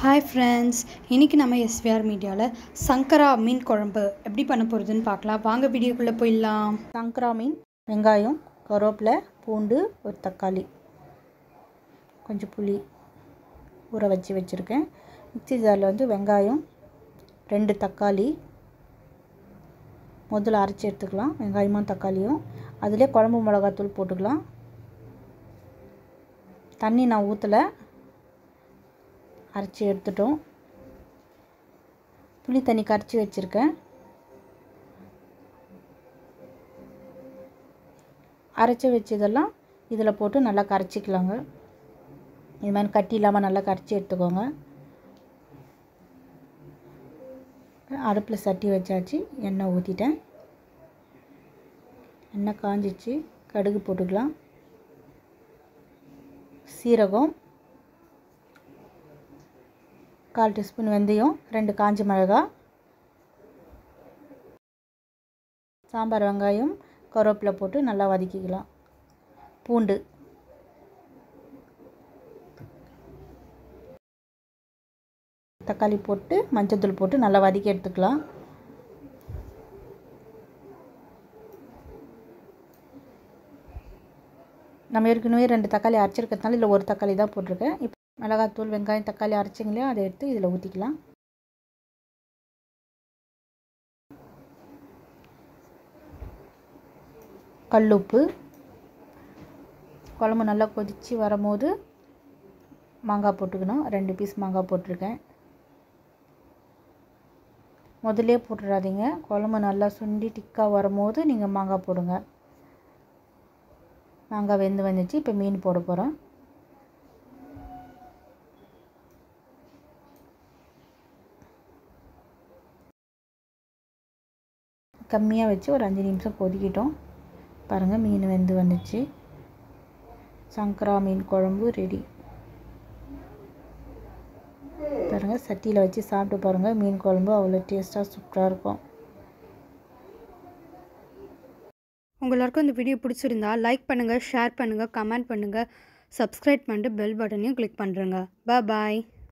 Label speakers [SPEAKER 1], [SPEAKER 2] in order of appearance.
[SPEAKER 1] hi friends இன்றைக்கி நம்ம SVR மீடியாவில் சங்கரா மீன் குழம்பு எப்படி பண்ண போகிறதுன்னு பார்க்கலாம் வாங்க வீடியோக்குள்ளே போயிடலாம்
[SPEAKER 2] சங்கரா மீன் வெங்காயம் கருவேப்பிலை பூண்டு ஒரு தக்காளி கொஞ்சம் புளி ஊற வச்சு வச்சுருக்கேன் மிக்ஸி ஜாரில் வந்து வெங்காயம் ரெண்டு தக்காளி முதல்ல அரைச்சி எடுத்துக்கலாம் வெங்காயமும் தக்காளியும் அதிலே குழம்பு மிளகாத்தூள் போட்டுக்கலாம் தண்ணி நான் ஊற்றலை அரைச்சி எடுத்துட்டோம் புளி தண்ணி கரைச்சி வச்சுருக்கேன் அரைச்சி வச்சதெல்லாம் இதில் போட்டு நல்லா கரைச்சிக்கலாங்க இது மாதிரி கட்டி இல்லாமல் நல்லா கரைச்சி எடுத்துக்கோங்க அடுப்பில் சட்டி வச்சாச்சு எண்ணெய் ஊற்றிட்டேன் எண்ணெய் காஞ்சிச்சு கடுகு போட்டுக்கலாம் சீரகம் கால் டீஸ்பூன் வெந்தயம் ரெண்டு காஞ்ச மிளகா சாம்பார் வெங்காயம் கருவேப்பிலை போட்டு நல்லா வதக்கிக்கலாம் பூண்டு தக்காளி போட்டு மஞ்சத்தூள் போட்டு நல்லா வதக்கி எடுத்துக்கலாம் நம்ம ஏற்கனவே ரெண்டு தக்காளி அரைச்சிருக்கிறதுனால இதில் ஒரு தக்காளி தான் போட்டிருக்கேன் இப்போ மிளகாத்தூள் வெங்காயம் தக்காளி அரைச்சிங்களே அதை எடுத்து இதில் ஊற்றிக்கலாம் கல்லுப்பு குழம்பு நல்லா கொதித்து வரும்போது மாங்காய் போட்டுக்கணும் ரெண்டு பீஸ் மாங்காய் போட்டிருக்கேன் முதல்லே போட்டுடாதீங்க குழம்பு நல்லா சுண்டி டிக்காக வரும்போது நீங்கள் மாங்காய் போடுங்க மாங்காய் வெந்து வந்துச்சு இப்போ மீன் போட போகிறோம் கம்மியாக வச்சு ஒரு அஞ்சு நிமிஷம் கொதிக்கிட்டோம் பாருங்கள் மீன் வெந்து வந்துச்சு சங்கரா மீன் குழம்பு ரெடி பாருங்கள் சட்டியில் வச்சு சாப்பிட்டு பாருங்கள் மீன் குழம்பு அவ்வளோ டேஸ்ட்டாக சூப்பராக இருக்கும்
[SPEAKER 1] உங்களுக்கும் இந்த வீடியோ பிடிச்சிருந்தா லைக் பண்ணுங்கள் ஷேர் பண்ணுங்கள் கமெண்ட் பண்ணுங்கள் சப்ஸ்கிரைப் பண்ணிட்டு பெல் பட்டனையும் கிளிக் பண்ணுறேங்க பாய்